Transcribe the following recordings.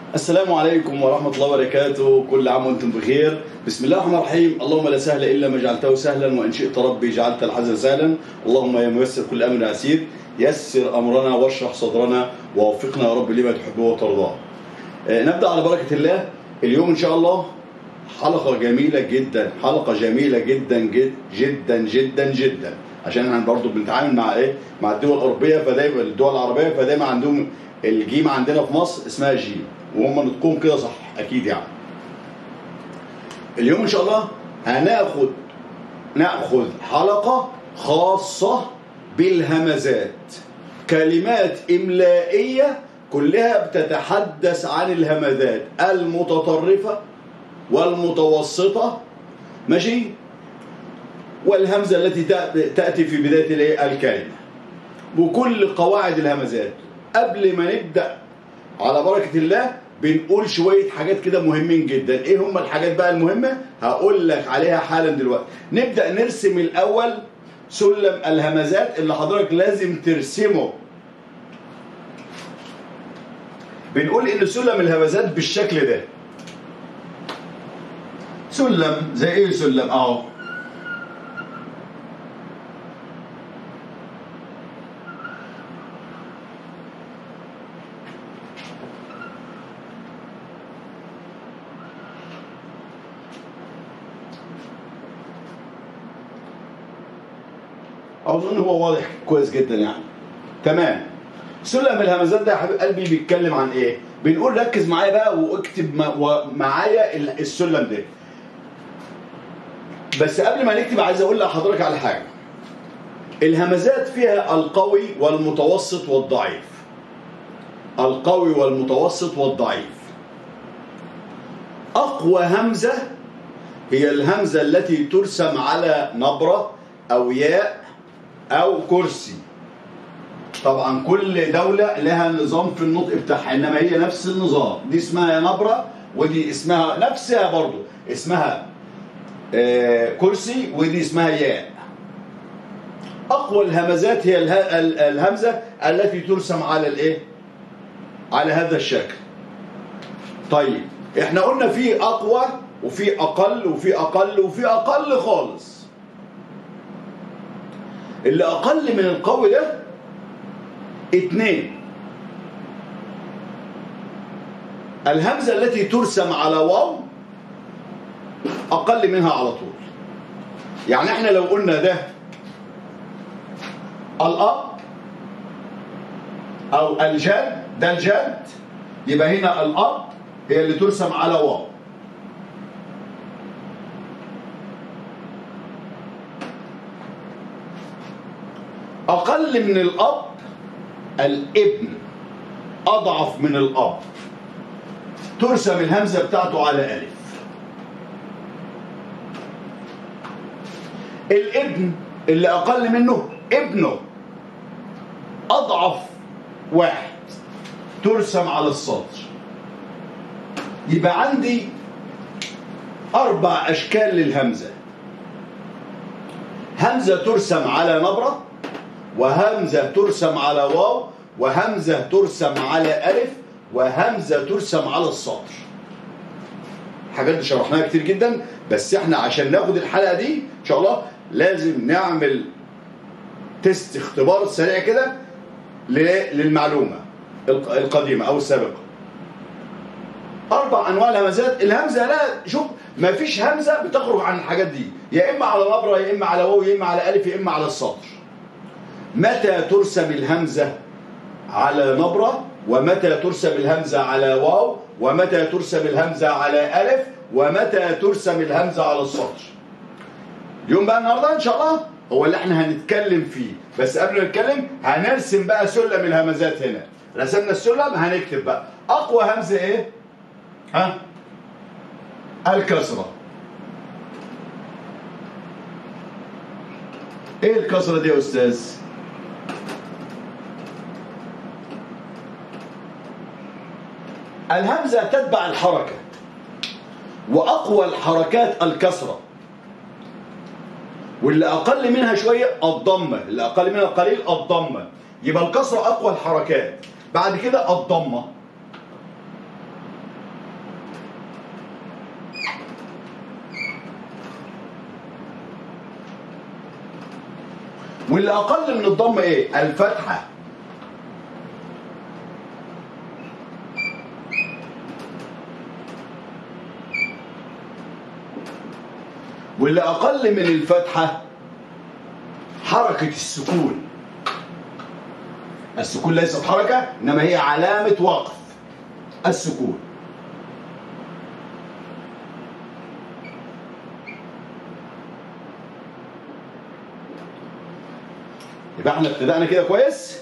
السلام عليكم ورحمة الله وبركاته كل عام وانتم بخير بسم الله الرحمن الرحيم اللهم لا سهل إلا ما جعلته سهلا وإن شئت ربي جعلت الحزن سهلا اللهم يا ميسر كل أمر عسير يسر أمرنا واشرح صدرنا ووفقنا يا رب لما تحبه وترضاه آه، نبدأ على بركة الله اليوم إن شاء الله حلقة جميلة جدا حلقة جميلة جدا جدا جدا جدا جدا عشان احنا برضه بنتعامل مع ايه مع الدول الأوروبية فدايما الدول العربية فدايما عندهم الجيم عندنا في مصر اسمها جيم وهم نطقهم كده صح اكيد يعني اليوم ان شاء الله هناخد ناخذ حلقه خاصه بالهمزات كلمات املائيه كلها بتتحدث عن الهمزات المتطرفه والمتوسطه ماشي والهمزه التي تاتي في بدايه الايه الكلمه بكل قواعد الهمزات قبل ما نبدا على بركة الله بنقول شوية حاجات كده مهمين جدا ايه هم الحاجات بقى المهمة هقول لك عليها حالا دلوقتي نبدأ نرسم الاول سلم الهمزات اللي حضرتك لازم ترسمه بنقول ان سلم الهمزات بالشكل ده سلم زي ايه سلم اهو اظن هو واضح كويس جدا يعني تمام سلم الهمزات ده يا حبيب قلبي بيتكلم عن ايه بنقول ركز معايا بقى واكتب معايا السلم ده بس قبل ما نكتب عايز اقول لحضرتك على حاجه الهمزات فيها القوي والمتوسط والضعيف القوي والمتوسط والضعيف اقوى همزه هي الهمزه التي ترسم على نبره او ياء او كرسي طبعا كل دولة لها نظام في النطق بتاعها انما هي نفس النظام دي اسمها نبرة ودي اسمها نفسها برضو اسمها آه كرسي ودي اسمها ياء اقوى الهمزات هي الهمزة التي ترسم على الايه على هذا الشكل طيب احنا قلنا في اقوى وفي اقل وفي اقل وفي اقل خالص اللي اقل من القوي ده اتنين الهمزة التي ترسم على واو اقل منها على طول يعني احنا لو قلنا ده الاب او الجد ده الجد يبقى هنا الاب هي اللي ترسم على واو أقل من الأب الابن أضعف من الأب ترسم الهمزة بتاعته على ألف الابن اللي أقل منه ابنه أضعف واحد ترسم على السطر يبقى عندي أربع أشكال للهمزة همزة ترسم على نبرة وهمزة ترسم على واو وهمزة ترسم على ألف وهمزة ترسم على السطر حاجات دي شرحناها كتير جدا بس احنا عشان ناخد الحلقة دي ان شاء الله لازم نعمل تيست اختبار سريع كده للمعلومة القديمة او السابقة اربع انواع الهمزات الهمزة لا شوف ما فيش همزة بتخرج عن الحاجات دي يا اما على نبرة يا اما على واو يا اما على الف يا اما على السطر متى ترسم الهمزة على نبرة ومتى ترسم الهمزة على واو ومتى ترسم الهمزة على ألف ومتى ترسم الهمزة على السطر يوم بقى النهاردة إن شاء الله هو اللي احنا هنتكلم فيه بس قبل ما نتكلم هنرسم بقى سلم الهمزات هنا رسمنا السلم هنكتب بقى أقوى همزة إيه؟ ها؟ الكسرة إيه الكسرة دي يا أستاذ؟ الهمزة تتبع الحركة وأقوى الحركات الكسرة واللي أقل منها شوية الضمة اللي أقل منها قليل الضمة يبقى الكسرة أقوى الحركات بعد كده الضمة واللي اقل من الضم ايه الفتحه واللي اقل من الفتحه حركه السكون السكون ليست حركه انما هي علامه وقف السكون يبقى احنا ابتدأنا كده كويس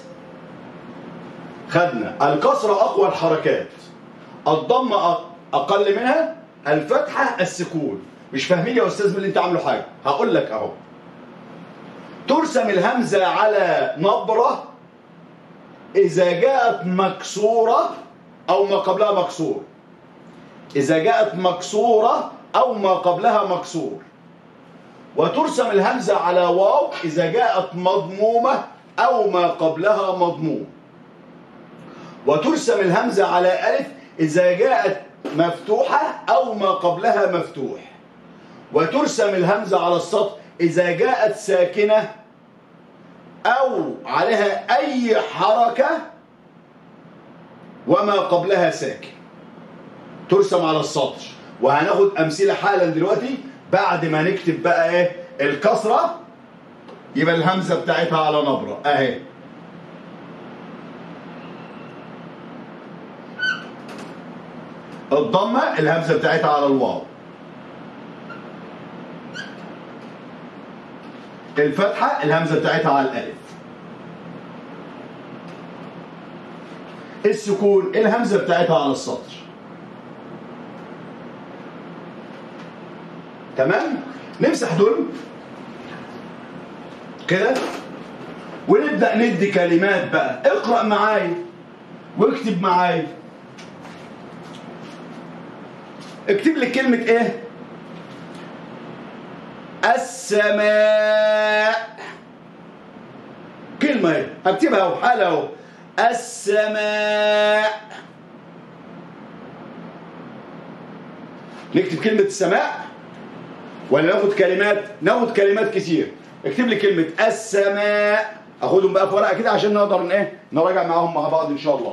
خدنا الكسرة أقوى الحركات الضم أ- أقل منها الفتحة السكون مش فاهمين يا أستاذ باللي أنت عامله حاجة هقول لك أهو ترسم الهمزة على نبرة إذا جاءت مكسورة أو ما قبلها مكسور إذا جاءت مكسورة أو ما قبلها مكسور وترسم الهمزة على واو إذا جاءت مضمومة أو ما قبلها مضموم وترسم الهمزة على ألف إذا جاءت مفتوحة أو ما قبلها مفتوح وترسم الهمزة على السطر إذا جاءت ساكنة أو عليها أي حركة وما قبلها ساكن ترسم على السطر وهناخد أمثلة حالا دلوقتي بعد ما نكتب بقى إيه الكسرة يبقى الهمزة بتاعتها على نبرة أهي الضمة الهمزة بتاعتها على الواو الفتحة الهمزة بتاعتها على الألف السكون الهمزة بتاعتها على السطر تمام نمسح دول كده ونبدأ ندي كلمات بقى اقرأ معايا واكتب معايا اكتب لي كلمة ايه السماء كلمة اهي هكتبها اهو حالة اهو السماء نكتب كلمة السماء ولا ناخد كلمات ناخد كلمات كتير اكتب لي كلمة السماء اخدهم بقى في ورقة كده عشان نقدر ان ايه نراجع معاهم مع بعض ان شاء الله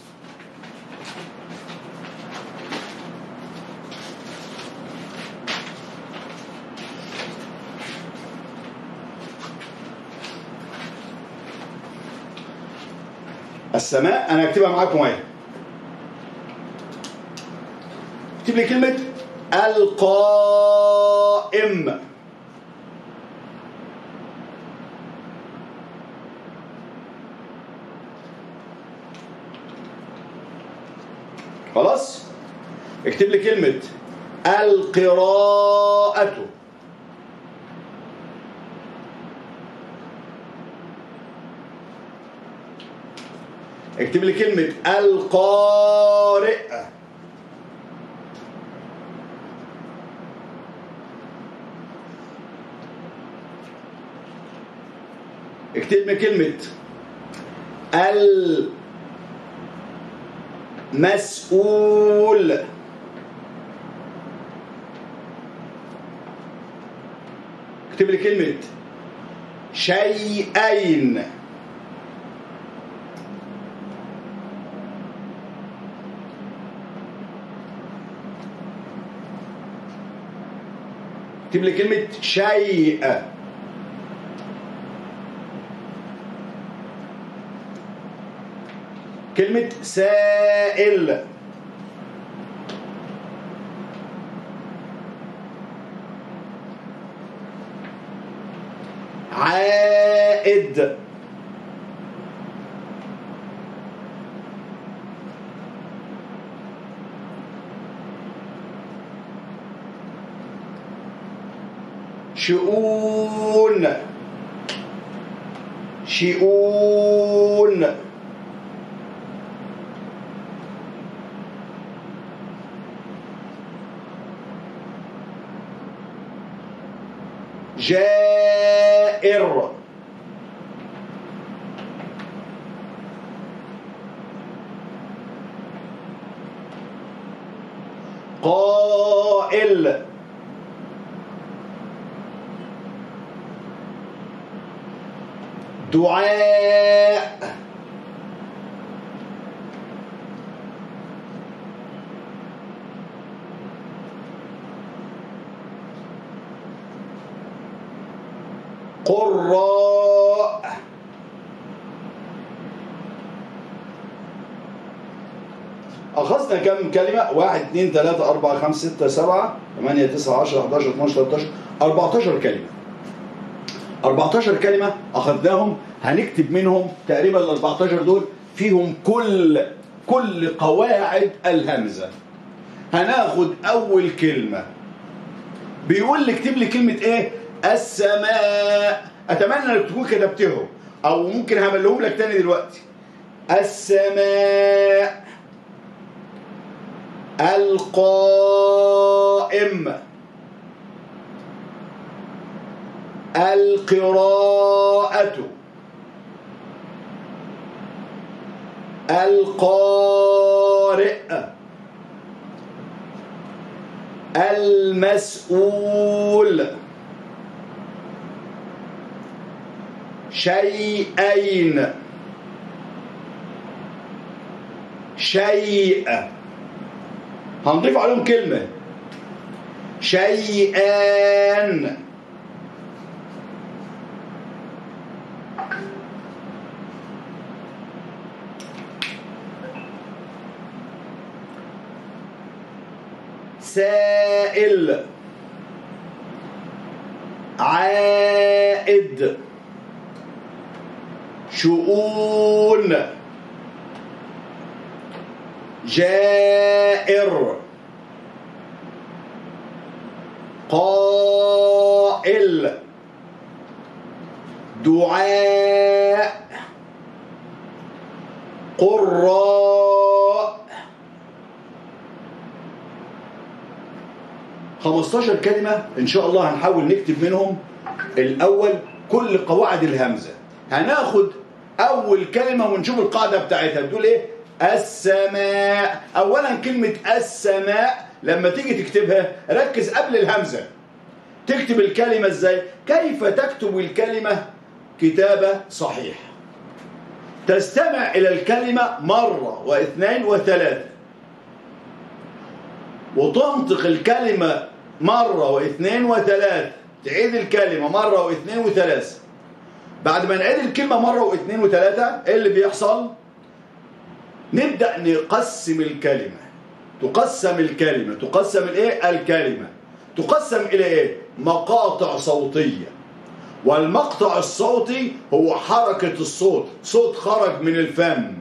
السماء انا هكتبها معاكم اهي اكتب لي كلمة القائم خلاص اكتب لي كلمة القراءة اكتب لي كلمة القارئ اكتب لي كلمة المسؤول اكتب لي كلمة شيئين اكتب لي كلمة شيء كلمة سائل عائد شؤون شؤون جائر قائل دعاء قراء أخذنا كم كلمة؟ واحد اثنين ثلاثة أربعة خمسة ستة سبعة ثمانية تسعة عشرة 11 12 13 14 كلمة 14 كلمة أخذناهم هنكتب منهم تقريبا ال 14 دول فيهم كل كل قواعد الهمزة هناخد أول كلمة بيقول لي اكتب لي كلمة إيه؟ السماء أتمنى إنك تكون كتبتهم أو ممكن هعملهم لك تاني دلوقتي السماء القائم القراءة القارئ المسؤول شيئين شيء هنضيف عليهم كلمة شيئان سائل عائد شؤون جائر قائل دعاء قراء 15 كلمة إن شاء الله هنحاول نكتب منهم الأول كل قواعد الهمزة هناخد أول كلمة ونشوف القاعدة بتاعتها بتقول إيه السماء أولا كلمة السماء لما تيجي تكتبها ركز قبل الهمزة تكتب الكلمة إزاي كيف تكتب الكلمة كتابة صحيحة تستمع إلى الكلمة مرة واثنين وثلاثة وتنطق الكلمة مرة واثنين وثلاثة تعيد الكلمة مرة واثنين وثلاثة بعد ما نعيد الكلمة مرة واثنين وثلاثة ايه اللي بيحصل نبدأ نقسم الكلمة تقسم الكلمة تقسم الايه الكلمة تقسم الى ايه مقاطع صوتية والمقطع الصوتي هو حركة الصوت صوت خرج من الفم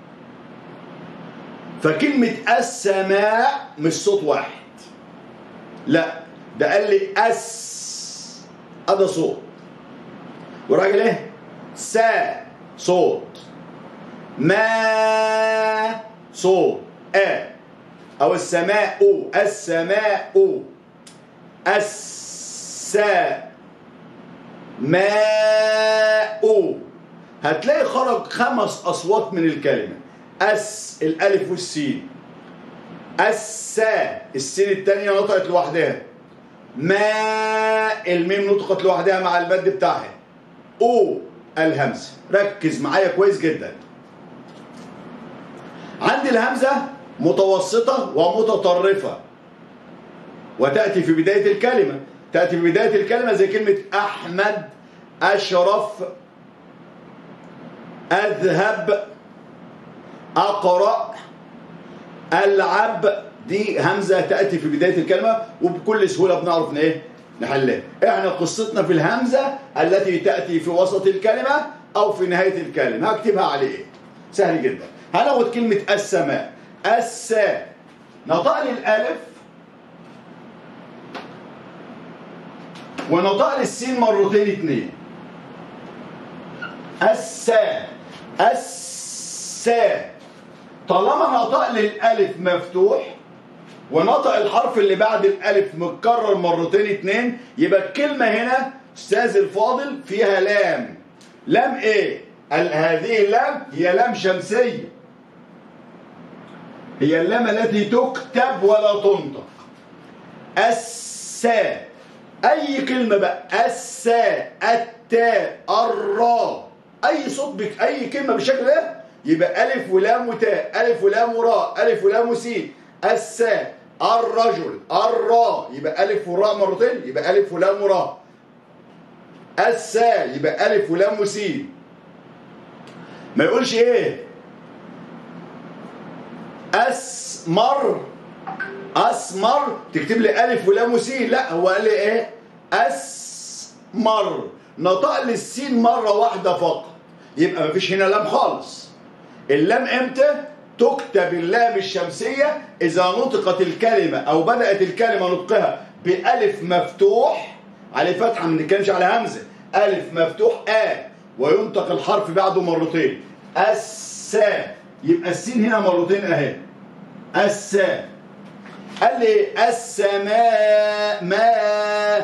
فكلمة السماء مش صوت واحد لا ده قال لي اس هذا صوت والراجل ايه سا صوت ما صوت ا او السماء او السماء او السا ماء هتلاقي خرج خمس اصوات من الكلمه اس الالف والسين السا السين الثانيه نطقت لوحدها ما الميم نطقت لوحدها مع المد بتاعها او الهمزه ركز معايا كويس جدا عندي الهمزه متوسطه ومتطرفه وتاتي في بدايه الكلمه تاتي في بدايه الكلمه زي كلمه احمد اشرف اذهب اقرا العب دي همزه تاتي في بدايه الكلمه وبكل سهوله بنعرف ايه نحلها احنا قصتنا في الهمزه التي تاتي في وسط الكلمه او في نهايه الكلمه هكتبها على ايه سهل جدا هناخد كلمه السماء السا نطق لي الالف ونطق لي السين مرتين اتنين السا السا طالما نطق لي الالف مفتوح ونطق الحرف اللي بعد الالف متكرر مرتين اتنين يبقى الكلمه هنا استاذ الفاضل فيها لام لام ايه ال- هذه اللام هي لام شمسيه هي اللام التي تكتب ولا تنطق السا اي كلمه بقى السا التاء الراء اي صوت بك اي كلمه بالشكل ده يبقى الف ولام وتاء الف ولام وراء الف ولام وسين السا الرجل الراء يبقى الف وراء مرتين يبقى الف ولام وراء السا يبقى الف ولام وسين ما يقولش ايه اسمر اسمر تكتب لي الف ولام وسين لا هو قال لي ايه اسمر نطق لي السين مره واحده فقط يبقى مفيش هنا لام خالص اللام امتى تكتب اللام الشمسيه اذا نطقت الكلمه او بدات الكلمه نطقها بالف مفتوح عليه فتحه ما بنتكلمش على همزه الف مفتوح ا وينطق الحرف بعده مرتين السا يبقى السين هنا مرتين اهي السا قال لي السماء ما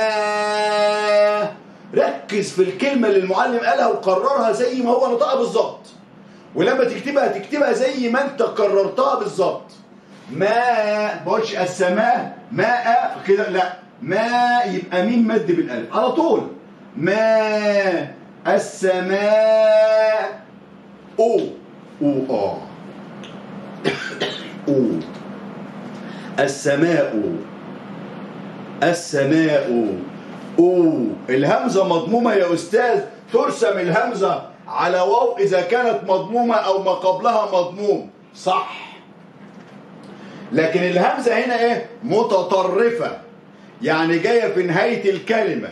ما ركز في الكلمة اللي المعلم قالها وقررها زي ما هو نطقها بالظبط ولما تكتبها تكتبها زي ما انت قررتها بالظبط ما بقولش السماء ماء كده لا ما يبقى مين مد بالالف على طول ما السماء او او اه او السماء السماء او الهمزه مضمومه يا استاذ ترسم الهمزه على واو اذا كانت مضمومه او ما قبلها مضموم صح لكن الهمزه هنا ايه متطرفه يعني جايه في نهايه الكلمه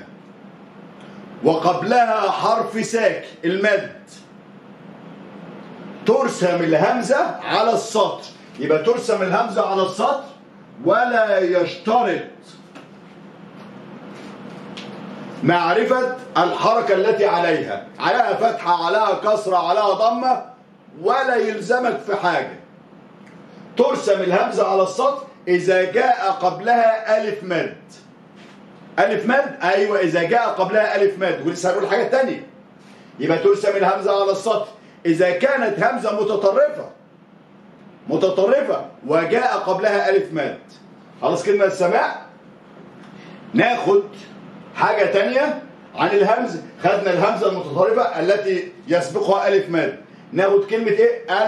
وقبلها حرف ساكن المد ترسم الهمزه على السطر يبقى ترسم الهمزه على السطر ولا يشترط معرفة الحركة التي عليها عليها فتحة عليها كسرة عليها ضمة ولا يلزمك في حاجة ترسم الهمزة على السطر إذا جاء قبلها ألف مد ألف مد أيوة إذا جاء قبلها ألف مد ولسه هنقول حاجة تانية يبقى ترسم الهمزة على السطر إذا كانت همزة متطرفة متطرفة وجاء قبلها ألف مد خلاص كلمة السماع ناخد حاجة تانية عن الهمز خدنا الهمزة المتطرفة التي يسبقها ألف مد ناخد كلمة إيه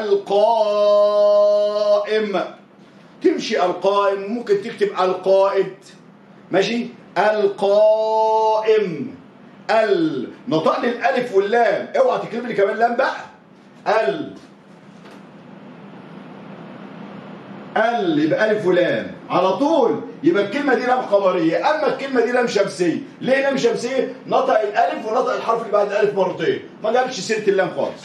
القائم تمشي القائم ممكن تكتب القائد ماشي القائم ال نطق لي الالف واللام اوعى تكتب لي كمان لام بقى ال ال يبقى الف ولام على طول يبقى الكلمه دي لام خبريه اما الكلمه دي لام شمسيه ليه لام شمسيه نطق الالف ونطق الحرف اللي بعد الالف مرتين ما جابش سيره اللام خالص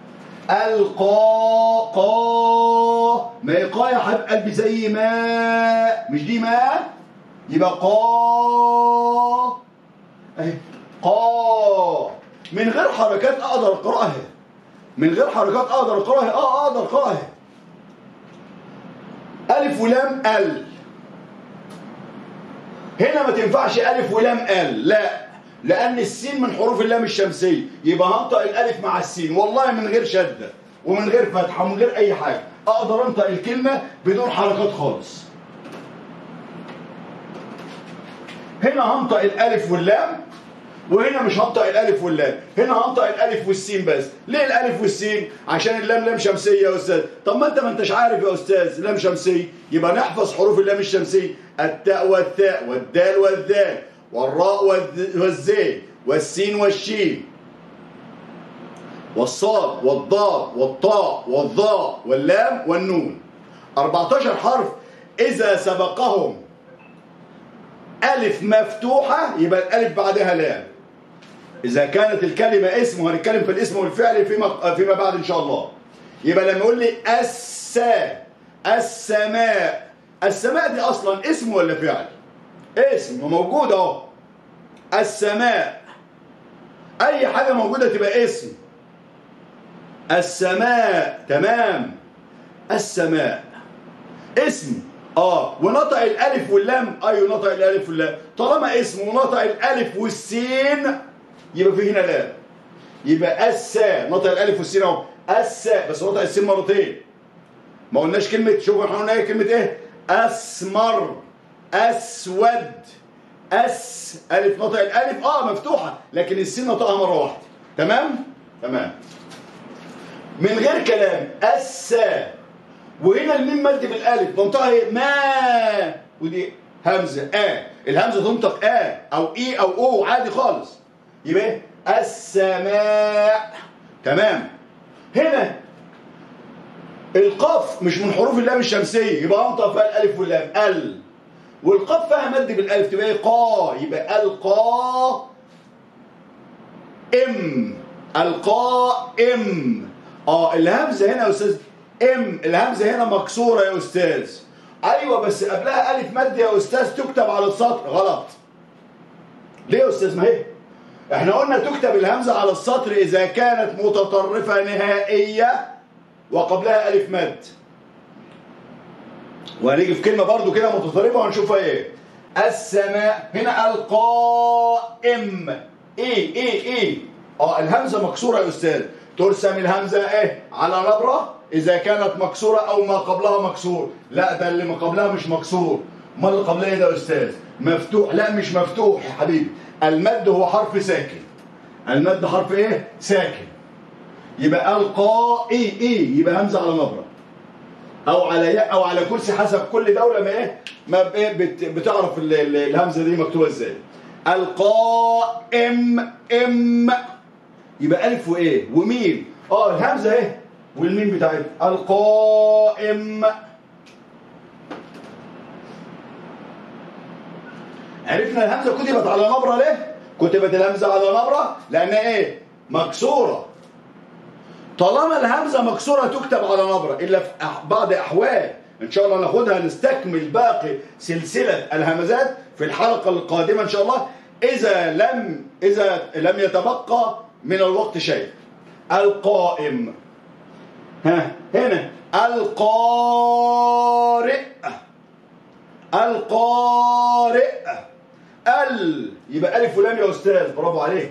القا قا ما هي قا يا حبيب قلبي زي ما مش دي ما يبقى قا اهي قا من غير حركات اقدر اقراها من غير حركات اقدر اقراها اه اقدر اقراها ألف ولام ال هنا ما تنفعش ألف ولام ال لا لأن السين من حروف اللام الشمسية يبقى هنطق الألف مع السين والله من غير شدة ومن غير فتحة ومن غير أي حاجة أقدر أنطق الكلمة بدون حركات خالص هنا هنطق الألف واللام وهنا مش هنطق الالف واللام هنا هنطق الالف والسين بس ليه الالف والسين عشان اللام لام شمسيه يا استاذ طب ما انت ما انتش عارف يا استاذ لام شمسيه يبقى نحفظ حروف اللام الشمسيه التاء والثاء والدال والذال والراء والزين والسين والشين والصاد والضاد والطاء والظاء واللام والنون 14 حرف اذا سبقهم ألف مفتوحة يبقى الألف بعدها لام إذا كانت الكلمة اسم وهنتكلم في الاسم والفعل فيما فيما بعد إن شاء الله يبقى لما يقول لي السا السماء السماء دي أصلا اسم ولا فعل؟ اسم وموجود أهو السماء أي حاجة موجودة تبقى اسم السماء تمام السماء اسم اه ونطق الالف واللام ايوه نطق الالف واللام طالما اسم ونطق الالف والسين يبقى في هنا لام يبقى السا نطق الالف والسين اهو السا بس نطق السين مرتين ما قلناش كلمه شوف احنا قلنا ايه كلمه ايه اسمر اسود اس الف نطق الالف اه مفتوحه لكن السين نطقها مره واحده تمام تمام من غير كلام السا وهنا الميم مد بالالف منطقه هي ما ودي همزه ا الهمزه تنطق ا او اي او او عادي خالص يبقى إيه؟ السماء تمام هنا القاف مش من حروف اللام الشمسيه يبقى انطق فيها الالف واللام ال والقاف فيها مد بالالف تبقى إيه؟ قا يبقى القا ام القائم اه الهمزه هنا يا استاذ ام الهمزه هنا مكسوره يا استاذ ايوه بس قبلها الف مد يا استاذ تكتب على السطر غلط ليه يا استاذ ما هي احنا قلنا تكتب الهمزه على السطر اذا كانت متطرفه نهائيه وقبلها الف مد وهنيجي في كلمه برضو كده متطرفه وهنشوفها ايه السماء هنا القائم ايه ايه ايه اه الهمزه مكسوره يا استاذ ترسم الهمزه ايه على نبره اذا كانت مكسوره او ما قبلها مكسور لا ده اللي ما قبلها مش مكسور امال اللي قبلها ايه ده يا استاذ مفتوح لا مش مفتوح يا حبيبي المد هو حرف ساكن المد حرف ايه ساكن يبقى القاء ايه ايه يبقى همزه على نبره او على ياء او على كرسي حسب كل دوله ما ايه ما إيه بت- بتعرف ال- ال- الهمزه دي مكتوبه ازاي القائم ام يبقى الف وايه وميم اه الهمزه اهي والميم بتاعتها القائم عرفنا الهمزه كتبت على نبره ليه كتبت الهمزه على نبره لانها ايه مكسوره طالما الهمزه مكسوره تكتب على نبره الا في أح- بعض احوال ان شاء الله ناخدها نستكمل باقي سلسله الهمزات في الحلقه القادمه ان شاء الله اذا لم اذا لم يتبقى من الوقت شيء القائم ها هنا القارئ القارئ ال يبقى الف ولام يا استاذ برافو عليك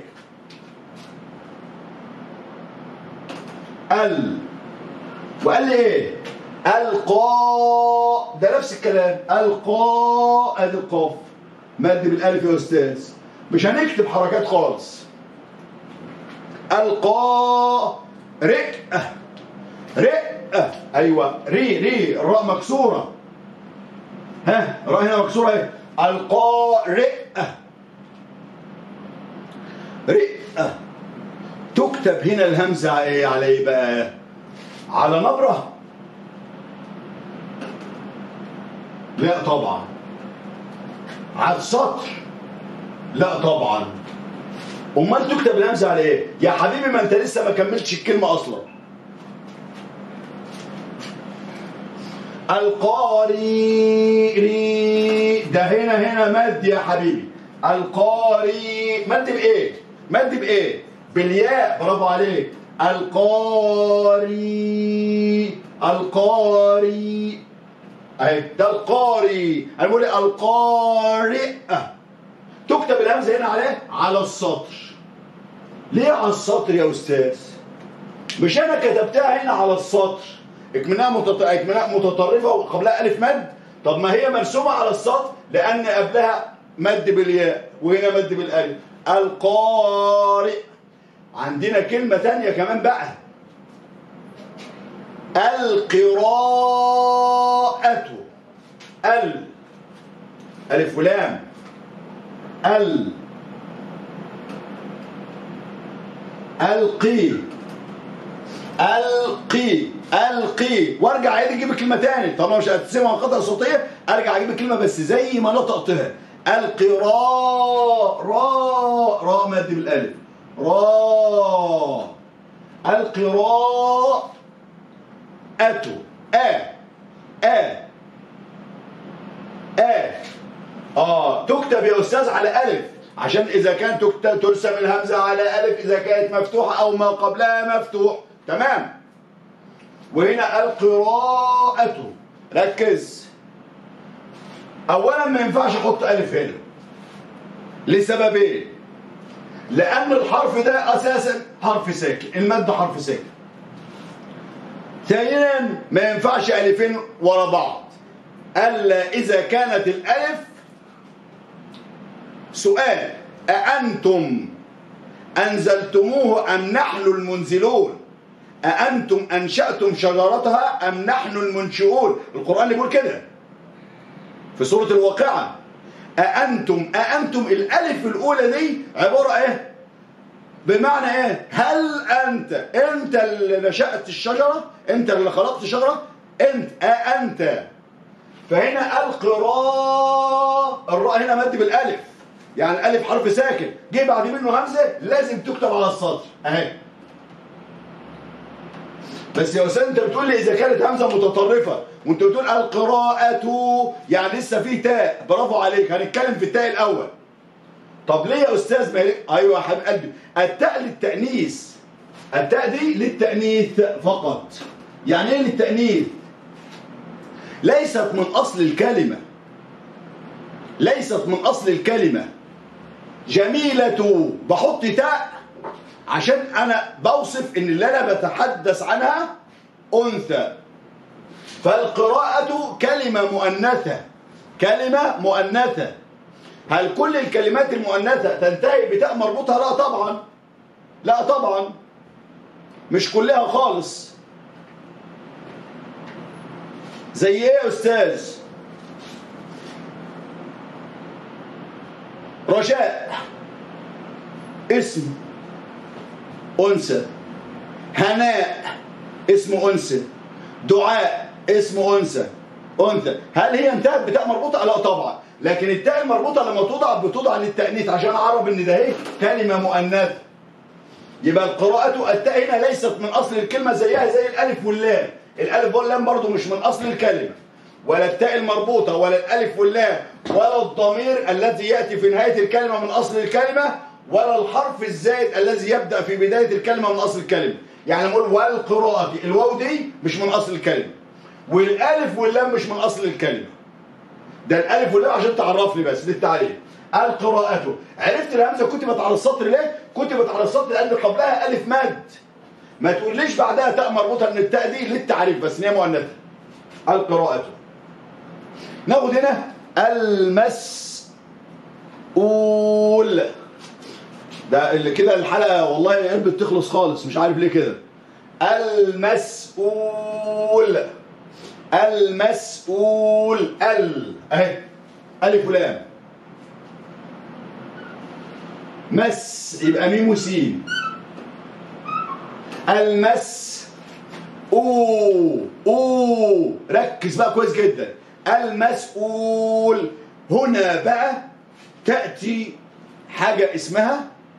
ال وقال لي ايه القاء ده نفس الكلام القاء ادي القاف مد بالالف يا استاذ مش هنكتب حركات خالص القاء رئة رئة ايوه ري ري الراء مكسوره ها الراء هنا مكسوره ايه القارئة رئة تكتب هنا الهمزة ايه على ايه بقى على نبرة لا طبعا على السطر لا طبعا امال تكتب الهمزة على ايه يا حبيبي ما انت لسه ما كملتش الكلمة اصلا القاري ري ده هنا هنا مد يا حبيبي القاري مد بايه مد بايه بالياء برافو عليك القاري القاري اهي ده القاري انا بقول إيه؟ القارئ تكتب الهمزه هنا عليه على السطر ليه على السطر يا استاذ مش انا كتبتها هنا على السطر اكمنها متط... اكمنها متطرفه وقبلها الف مد طب ما هي مرسومه على السطر لان قبلها مد بالياء وهنا مد بالالف القارئ عندنا كلمه تانية كمان بقى القراءة ال ألف ولام ال القي القي القي وارجع عيد اجيب الكلمه تاني طالما مش هتسمع قطع صوتيه ارجع اجيب الكلمه بس زي ما نطقتها القراء راء راء مد بالالف راء القراء أتو آ آ آ آه تكتب يا أستاذ على ألف عشان إذا كان تكتب ترسم الهمزة على ألف إذا كانت مفتوحة أو ما قبلها مفتوح تمام وهنا القراءة ركز أولا ما ينفعش أحط ألف هنا لسببين لأن الحرف ده أساسا حرف ساكن المد حرف ساكن ثانيا ما ينفعش ألفين ورا بعض ألا إذا كانت الألف سؤال أأنتم أنزلتموه أم نحن المنزلون أأنتم أنشأتم شجرتها أم نحن المنشئون القرآن اللي بيقول كده في سورة الواقعة أأنتم أأنتم الألف الأولى دي عبارة إيه بمعنى إيه هل أنت أنت اللي نشأت الشجرة أنت اللي خلقت الشجرة أنت أأنت فهنا القراء الراء هنا مد بالألف يعني الألف حرف ساكن جه بعد منه همزة لازم تكتب على السطر أهي بس يا أستاذ أنت بتقول لي إذا كانت همزة متطرفة وأنت بتقول القراءة يعني لسه في تاء برافو عليك هنتكلم في التاء الأول طب ليه يا أستاذ مالك أيوة يا حبيب قلبي التاء للتأنيث التاء دي للتأنيث فقط يعني إيه للتأنيث ليست من أصل الكلمة ليست من أصل الكلمة جميلة بحط تاء عشان أنا بوصف إن اللي أنا بتحدث عنها أنثى فالقراءة كلمة مؤنثة كلمة مؤنثة هل كل الكلمات المؤنثة تنتهي بتاء مربوطة لا طبعا لا طبعا مش كلها خالص زي ايه يا استاذ رجاء اسم انثى هناء اسم انثى دعاء اسم انثى انثى هل هي انتهت بتاء مربوطه لا طبعا لكن التاء المربوطه لما توضع بتوضع للتانيث عشان اعرف ان ده ايه كلمه مؤنثه يبقى القراءة التاء هنا ليست من أصل الكلمة زيها زي الألف واللام الألف واللام برضو مش من أصل الكلمة ولا التاء المربوطة ولا الألف واللام ولا الضمير الذي يأتي في نهاية الكلمة من أصل الكلمة ولا الحرف الزائد الذي يبدأ في بداية الكلمة من أصل الكلمة يعني نقول والقراءة الواو دي مش من أصل الكلمة والألف واللام مش من أصل الكلمة ده الألف واللام عشان تعرفني بس للتعريف القراءة عرفت الهمزة كتبت على السطر ليه؟ كتبت على السطر لأن قبلها ألف مد ما تقوليش بعدها تاء مربوطة ان التاء دي للتعريف بس ان هي مؤنثة القراءة ناخد هنا المسؤول ده اللي كده الحلقة والله يا قلبي بتخلص خالص مش عارف ليه كده المسؤول المسؤول ال اهي الف ولام مس يبقى ميم وسين المس او او ركز بقى كويس جدا المسؤول هنا بقى تأتي حاجة اسمها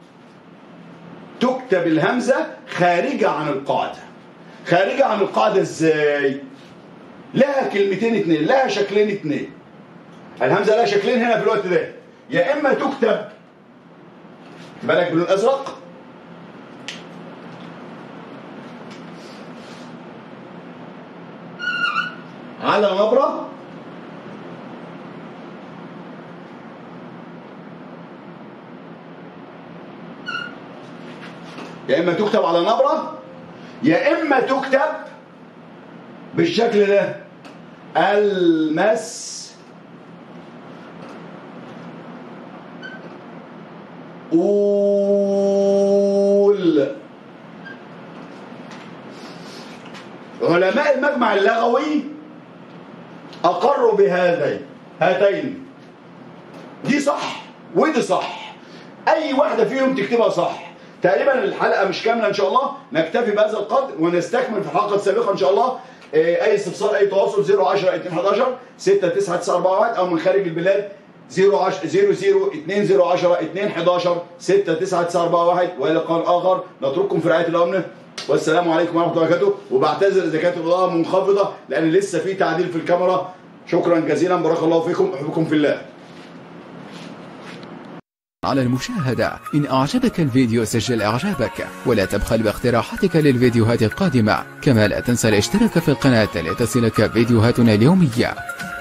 تكتب الهمزة خارجة عن القاعدة خارجة عن القاعدة ازاي لها كلمتين اتنين لها شكلين اتنين الهمزة لها شكلين هنا في الوقت ده يا اما تكتب بالك باللون الازرق على نبرة يا إما تكتب على نبرة يا إما تكتب بالشكل ده المس قول علماء المجمع اللغوي أقروا بهذين هاتين دي صح ودي صح أي واحدة فيهم تكتبها صح تقريبا الحلقة مش كاملة إن شاء الله نكتفي بهذا القدر ونستكمل في الحلقة السابقة إن شاء الله أي استفسار أي تواصل 010 211 69941 أو من خارج البلاد 010 00 2010 211 69941 والى لقاء اخر نترككم في رعايه الامن والسلام عليكم ورحمه الله وبركاته وبعتذر اذا كانت الاضاءه منخفضه لان لسه في تعديل في الكاميرا شكرا جزيلا بارك الله فيكم احبكم في الله على المشاهدة إن أعجبك الفيديو سجل إعجابك ولا تبخل باقتراحاتك للفيديوهات القادمة كما لا تنسى الاشتراك في القناة لتصلك فيديوهاتنا اليومية